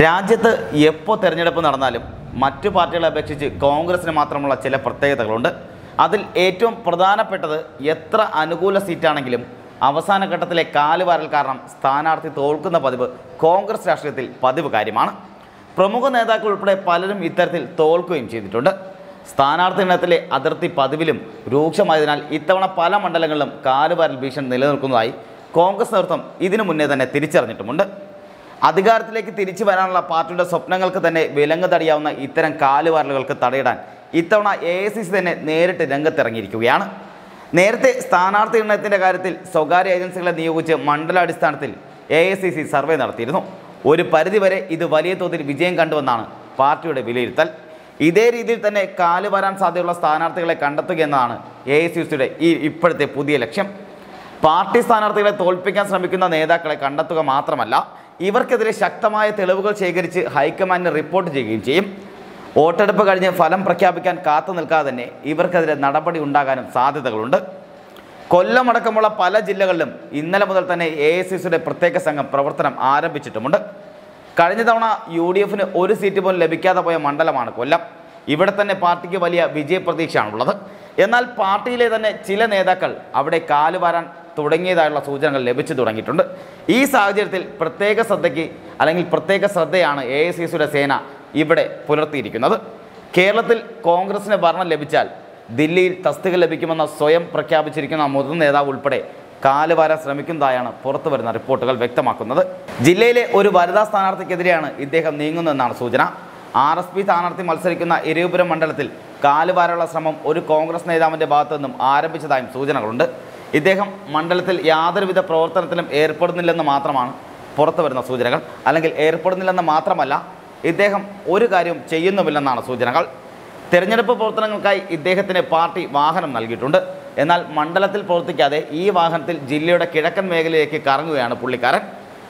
രാജ്യത്ത് എപ്പോൾ തെരഞ്ഞെടുപ്പ് നടന്നാലും മറ്റു പാർട്ടികളെ അപേക്ഷിച്ച് കോൺഗ്രസിന് മാത്രമുള്ള ചില പ്രത്യേകതകളുണ്ട് അതിൽ ഏറ്റവും പ്രധാനപ്പെട്ടത് എത്ര അനുകൂല സീറ്റാണെങ്കിലും അവസാന ഘട്ടത്തിലെ കാലുവാരൽ കാരണം സ്ഥാനാർത്ഥി തോൽക്കുന്ന പതിവ് കോൺഗ്രസ് രാഷ്ട്രീയത്തിൽ പതിവ് കാര്യമാണ് പ്രമുഖ നേതാക്കൾ ഉൾപ്പെടെ പലരും ഇത്തരത്തിൽ തോൽക്കുകയും ചെയ്തിട്ടുണ്ട് സ്ഥാനാർത്ഥി എണ്ണത്തിലെ അതിർത്തി പതിവിലും രൂക്ഷമായതിനാൽ ഇത്തവണ പല മണ്ഡലങ്ങളിലും കാലുവാരൽ ഭീഷണി നിലനിൽക്കുന്നതായി കോൺഗ്രസ് നേതൃത്വം ഇതിനു മുന്നേ തന്നെ തിരിച്ചറിഞ്ഞിട്ടുമുണ്ട് അധികാരത്തിലേക്ക് തിരിച്ചു വരാനുള്ള പാർട്ടിയുടെ സ്വപ്നങ്ങൾക്ക് തന്നെ വിലങ്ങ് തടിയാവുന്ന ഇത്തരം കാലുവാരലുകൾക്ക് തടയിടാൻ ഇത്തവണ എ ഐ സി സി തന്നെ നേരിട്ട് രംഗത്തിറങ്ങിയിരിക്കുകയാണ് നേരത്തെ സ്ഥാനാർത്ഥി നിർണയത്തിൻ്റെ കാര്യത്തിൽ സ്വകാര്യ ഏജൻസികളെ നിയോഗിച്ച് മണ്ഡലാടിസ്ഥാനത്തിൽ A I C C survey നടത്തിയിരുന്നു ഒരു പരിധിവരെ ഇത് വലിയ തോതിൽ വിജയം കണ്ടുവെന്നാണ് പാർട്ടിയുടെ വിലയിരുത്തൽ ഇതേ രീതിയിൽ തന്നെ കാല് വരാൻ സാധ്യതയുള്ള സ്ഥാനാർത്ഥികളെ കണ്ടെത്തുക എന്നതാണ് എ ഐ സി സിയുടെ ഈ ഇപ്പോഴത്തെ പുതിയ ലക്ഷ്യം പാർട്ടി സ്ഥാനാർത്ഥികളെ തോൽപ്പിക്കാൻ ശ്രമിക്കുന്ന നേതാക്കളെ കണ്ടെത്തുക മാത്രമല്ല ഇവർക്കെതിരെ ശക്തമായ തെളിവുകൾ ശേഖരിച്ച് ഹൈക്കമാൻഡിന് റിപ്പോർട്ട് ചെയ്യുകയും ചെയ്യും വോട്ടെടുപ്പ് കഴിഞ്ഞ് ഫലം പ്രഖ്യാപിക്കാൻ കാത്തു നിൽക്കാതെ തന്നെ ഇവർക്കെതിരെ നടപടി ഉണ്ടാകാനും സാധ്യതകളുണ്ട് കൊല്ലമടക്കമുള്ള പല ജില്ലകളിലും ഇന്നലെ മുതൽ തന്നെ എ ഐ സി സിയുടെ പ്രത്യേക സംഘം പ്രവർത്തനം ആരംഭിച്ചിട്ടുമുണ്ട് കഴിഞ്ഞ തവണ യു ഡി എഫിന് ഒരു സീറ്റ് പോലും ലഭിക്കാതെ പോയ മണ്ഡലമാണ് കൊല്ലം ഇവിടെ തന്നെ പാർട്ടിക്ക് വലിയ വിജയപ്രതീക്ഷയാണുള്ളത് എന്നാൽ പാർട്ടിയിലെ തന്നെ ചില നേതാക്കൾ അവിടെ കാലുവാരാൻ തുടങ്ങിയതായുള്ള സൂചനകൾ ലഭിച്ചു തുടങ്ങിയിട്ടുണ്ട് ഈ സാഹചര്യത്തിൽ പ്രത്യേക ശ്രദ്ധയ്ക്ക് അല്ലെങ്കിൽ പ്രത്യേക ശ്രദ്ധയാണ് എ ഐ സി സിയുടെ സേന ഇവിടെ പുലർത്തിയിരിക്കുന്നത് കേരളത്തിൽ കോൺഗ്രസിന് ഭരണം ലഭിച്ചാൽ ദില്ലിയിൽ തസ്തിക ലഭിക്കുമെന്ന സ്വയം പ്രഖ്യാപിച്ചിരിക്കുന്ന മുതിർന്ന നേതാവ് ഉൾപ്പെടെ കാലുവാരാൻ ശ്രമിക്കുന്നതായാണ് പുറത്തു വരുന്ന റിപ്പോർട്ടുകൾ വ്യക്തമാക്കുന്നത് ജില്ലയിലെ ഒരു വനിതാ സ്ഥാനാർത്ഥിക്കെതിരെയാണ് ഇദ്ദേഹം നീങ്ങുന്നതെന്നാണ് സൂചന ആർ എസ് പി സ്ഥാനാർത്ഥി മത്സരിക്കുന്ന എരവിപുരം മണ്ഡലത്തിൽ കാലുവാരാനുള്ള ശ്രമം ഒരു കോൺഗ്രസ് നേതാവിൻ്റെ ഭാഗത്തു നിന്നും ആരംഭിച്ചതായും സൂചനകളുണ്ട് ഇദ്ദേഹം മണ്ഡലത്തിൽ യാതൊരുവിധ പ്രവർത്തനത്തിലും ഏർപ്പെടുന്നില്ലെന്ന് മാത്രമാണ് പുറത്തു വരുന്ന സൂചനകൾ അല്ലെങ്കിൽ ഏർപ്പെടുന്നില്ലെന്ന് മാത്രമല്ല ഇദ്ദേഹം ഒരു കാര്യവും ചെയ്യുന്നുമില്ലെന്നാണ് സൂചനകൾ തെരഞ്ഞെടുപ്പ് പ്രവർത്തനങ്ങൾക്കായി ഇദ്ദേഹത്തിന് പാർട്ടി വാഹനം നൽകിയിട്ടുണ്ട് എന്നാൽ മണ്ഡലത്തിൽ പ്രവർത്തിക്കാതെ ഈ വാഹനത്തിൽ ജില്ലയുടെ കിഴക്കൻ മേഖലയിലേക്ക് കറങ്ങുകയാണ് പുള്ളിക്കാരൻ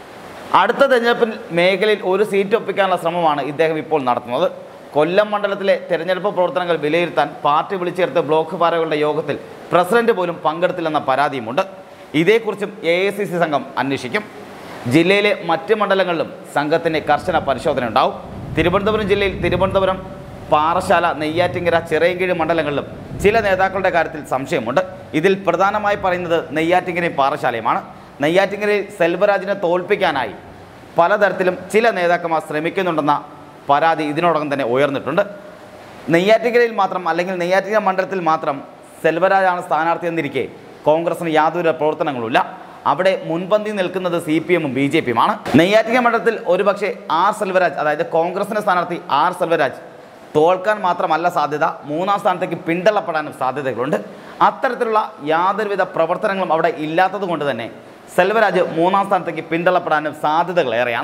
അടുത്ത തെരഞ്ഞെടുപ്പിൽ മേഖലയിൽ ഒരു സീറ്റ് ഒപ്പിക്കാനുള്ള ശ്രമമാണ് ഇദ്ദേഹം ഇപ്പോൾ നടത്തുന്നത് കൊല്ലം മണ്ഡലത്തിലെ തെരഞ്ഞെടുപ്പ് പ്രവർത്തനങ്ങൾ വിലയിരുത്താൻ പാർട്ടി വിളിച്ചേർത്ത് ബ്ലോക്ക് ഭാരകളുടെ യോഗത്തിൽ പ്രസിഡന്റ് പോലും പങ്കെടുത്തില്ലെന്ന പരാതിയുമുണ്ട് ഇതേക്കുറിച്ചും എ ഐ സി സി സംഘം അന്വേഷിക്കും ജില്ലയിലെ മറ്റ് മണ്ഡലങ്ങളിലും സംഘത്തിന് കർശന പരിശോധന ഉണ്ടാവും തിരുവനന്തപുരം ജില്ലയിൽ തിരുവനന്തപുരം പാറശാല നെയ്യാറ്റിങ്കര ചിറയൻകീഴ് മണ്ഡലങ്ങളിലും ചില നേതാക്കളുടെ കാര്യത്തിൽ സംശയമുണ്ട് ഇതിൽ പ്രധാനമായി പറയുന്നത് നെയ്യാറ്റിങ്കരയും പാറശാലയുമാണ് നെയ്യാറ്റിങ്കരയിൽ സെൽവരാജിനെ തോൽപ്പിക്കാനായി പലതരത്തിലും ചില നേതാക്കന്മാർ ശ്രമിക്കുന്നുണ്ടെന്ന പരാതി ഇതിനോടകം തന്നെ ഉയർന്നിട്ടുണ്ട് നെയ്യാറ്റിങ്കരയിൽ മാത്രം അല്ലെങ്കിൽ നെയ്യാറ്റിങ്കര മണ്ഡലത്തിൽ മാത്രം സെൽവരാജാണ് സ്ഥാനാർത്ഥി എന്നിരിക്കെ കോൺഗ്രസിന് യാതൊരു പ്രവർത്തനങ്ങളുമില്ല അവിടെ മുൻപന്തി നിൽക്കുന്നത് സി പി എമ്മും ബി ജെ പിയുമാണ് നെയ്യാറ്റിങ്കര മണ്ഡലത്തിൽ ഒരുപക്ഷെ ആർ സെൽവരാജ് അതായത് കോൺഗ്രസിന്റെ സ്ഥാനാർത്ഥി ആർ സെൽവരാജ് തോൽക്കാൻ മാത്രമല്ല സാധ്യത മൂന്നാം സ്ഥാനത്തേക്ക് പിന്തള്ളപ്പെടാനും സാധ്യതകളുണ്ട് അത്തരത്തിലുള്ള യാതൊരുവിധ പ്രവർത്തനങ്ങളും അവിടെ ഇല്ലാത്തത് കൊണ്ട് തന്നെ സെൽവരാജ് മൂന്നാം സ്ഥാനത്തേക്ക് പിന്തള്ളപ്പെടാനും സാധ്യതകൾ ഏറെയാണ്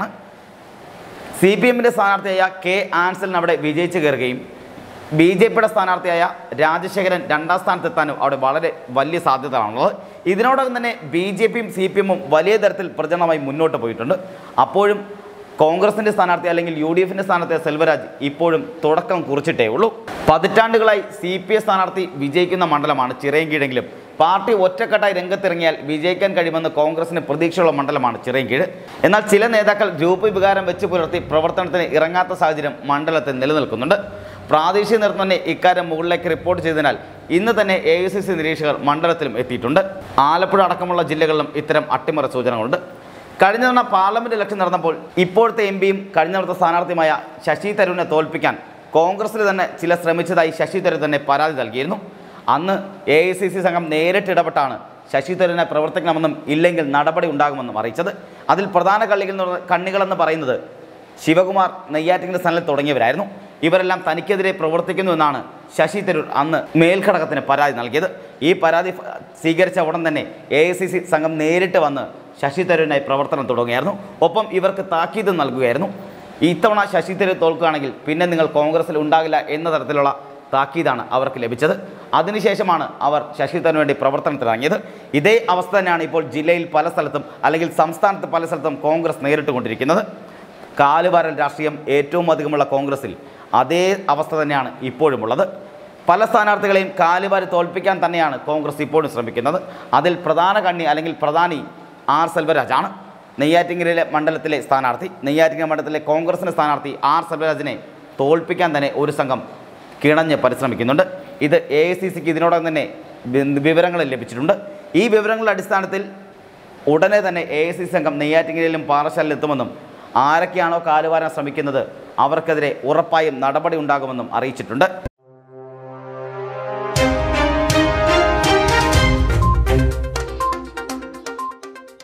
സി പി എമ്മിൻ്റെ സ്ഥാനാർത്ഥിയായ കെ ആൻസലിന് അവിടെ വിജയിച്ചു കയറുകയും ബി ജെ പിയുടെ സ്ഥാനാർത്ഥിയായ രാജശേഖരൻ രണ്ടാം സ്ഥാനത്തെത്താനും അവിടെ വളരെ വലിയ സാധ്യതയാണുള്ളത് ഇതിനോടകം തന്നെ ബി ജെ പിയും സി പി എമ്മും വലിയ തരത്തിൽ പ്രചരണമായി മുന്നോട്ട് പോയിട്ടുണ്ട് അപ്പോഴും കോൺഗ്രസിൻ്റെ സ്ഥാനാർത്ഥി അല്ലെങ്കിൽ യു ഡി എഫിൻ്റെ സ്ഥാനാർത്ഥിയായ സെൽവരാജ് ഇപ്പോഴും തുടക്കം കുറിച്ചിട്ടേ ഉള്ളൂ പതിറ്റാണ്ടുകളായി സി പി എ സ്ഥാനാർത്ഥി വിജയിക്കുന്ന മണ്ഡലമാണ് ചിറയൻകീഴെങ്കിലും പാർട്ടി ഒറ്റക്കെട്ടായി രംഗത്തിറങ്ങിയാൽ വിജയിക്കാൻ കഴിയുമെന്ന് കോൺഗ്രസിന് പ്രതീക്ഷയുള്ള മണ്ഡലമാണ് ചിറയൻകീഴ് എന്നാൽ ചില നേതാക്കൾ ഗ്രൂപ്പ് വികാരം വെച്ച് പുലർത്തി പ്രവർത്തനത്തിന് ഇറങ്ങാത്ത സാഹചര്യം മണ്ഡലത്തിൽ നിലനിൽക്കുന്നുണ്ട് പ്രാദേശിക നേതൃത്വം തന്നെ ഇക്കാര്യം മുകളിലേക്ക് റിപ്പോർട്ട് ചെയ്തതിനാൽ ഇന്ന് തന്നെ എ ഐ സി സി നിരീക്ഷകർ മണ്ഡലത്തിലും എത്തിയിട്ടുണ്ട് ആലപ്പുഴ അടക്കമുള്ള ജില്ലകളിലും ഇത്തരം അട്ടിമറി സൂചനകളുണ്ട് കഴിഞ്ഞ തവണ പാർലമെന്റ് ഇലക്ഷൻ നടന്നപ്പോൾ ഇപ്പോഴത്തെ എം പിയും കഴിഞ്ഞ തവണത്തെ സ്ഥാനാർത്ഥിയുമായ ശശി തരൂരിനെ തോൽപ്പിക്കാൻ കോൺഗ്രസിൽ തന്നെ ചില ശ്രമിച്ചതായി ശശി തരൂർ തന്നെ പരാതി നൽകിയിരുന്നു അന്ന് എ ഐ സി സി സംഘം നേരിട്ട് ഇടപെട്ടാണ് ശശി തരൂരിനെ പ്രവർത്തിക്കണമെന്നും ഇല്ലെങ്കിൽ നടപടി ഉണ്ടാകുമെന്നും അറിയിച്ചത് അതിൽ പ്രധാന കള്ളികൾ എന്ന് പറഞ്ഞ- കണ്ണികളെന്ന് പറയുന്നത് ശിവകുമാർ നെയ്യാറ്റിൻ്റെ സ്ഥലത്ത് തുടങ്ങിയവരായിരുന്നു ഇവരെല്ലാം തനിക്കെതിരെ പ്രവർത്തിക്കുന്നു എന്നാണ് ശശി തരൂർ അന്ന് മേൽഘടകത്തിന് പരാതി നൽകിയത് ഈ പരാതി ഫ- സ്വീകരിച്ച ഉടൻ തന്നെ എ ഐ സി സി സംഘം നേരിട്ട് വന്ന് ശശി തരൂരിനായി പ്രവർത്തനം തുടങ്ങിയായിരുന്നു ഒപ്പം ഇവർക്ക് താക്കീത് നൽകുകയായിരുന്നു ഇത്തവണ ശശി തരൂർ തോൽക്കുകയാണെങ്കിൽ പിന്നെ നിങ്ങൾ കോൺഗ്രസിൽ ഉണ്ടാകില്ല എന്ന തരത്തിലുള്ള താക്കീതാണ് അവർക്ക് ലഭിച്ചത് അതിനുശേഷമാണ് അവർ ശശി തരൂരിന് വേണ്ടി പ്രവർത്തനത്തിലിറങ്ങിയത് ഇതേ അവസ്ഥ തന്നെയാണ് ഇപ്പോൾ ജില്ലയിൽ പല സ്ഥലത്തും അല്ലെങ്കിൽ സംസ്ഥാനത്ത് പല സ്ഥലത്തും കോൺഗ്രസ് നേരിട്ട് കൊണ്ടിരിക്കുന്നത് കാലുവാരൽ രാഷ്ട്രീയം ഏറ്റവും അധികമുള്ള കോൺഗ്രസിൽ അതേ അവസ്ഥ തന്നെയാണ് ഇപ്പോഴുമുള്ളത് പല സ്ഥാനാർത്ഥികളെയും കാലുവാരി തോൽപ്പിക്കാൻ തന്നെയാണ് കോൺഗ്രസ് ഇപ്പോഴും ശ്രമിക്കുന്നത് അതിൽ പ്രധാന കണ്ണി അല്ലെങ്കിൽ പ്രധാനി ആർ സെൽവരാജാണ് നെയ്യാറ്റിങ്കരയിലെ മണ്ഡലത്തിലെ സ്ഥാനാർത്ഥി നെയ്യാറ്റിങ്കര മണ്ഡലത്തിലെ കോൺഗ്രസിൻ്റെ സ്ഥാനാർത്ഥി ആർ സർവരാജിനെ തോൽപ്പിക്കാൻ തന്നെ ഒരു സംഘം കിണഞ്ഞ് പരിശ്രമിക്കുന്നുണ്ട് ഇത് എ ഐ സി സിക്ക് ഇതിനോടകം തന്നെ വി- വിവരങ്ങൾ ലഭിച്ചിട്ടുണ്ട് ഈ വിവരങ്ങളുടെ അടിസ്ഥാനത്തിൽ ഉടനെ തന്നെ എ ഐ സി സംഘം നെയ്യാറ്റിങ്കരയിലും പാറശാലയിലും എത്തുമെന്നും ആരൊക്കെയാണോ കാലുവാരാൻ ശ്രമിക്കുന്നത് അവർക്കെതിരെ ഉറപ്പായും നടപടി ഉണ്ടാകുമെന്നും അറിയിച്ചിട്ടുണ്ട്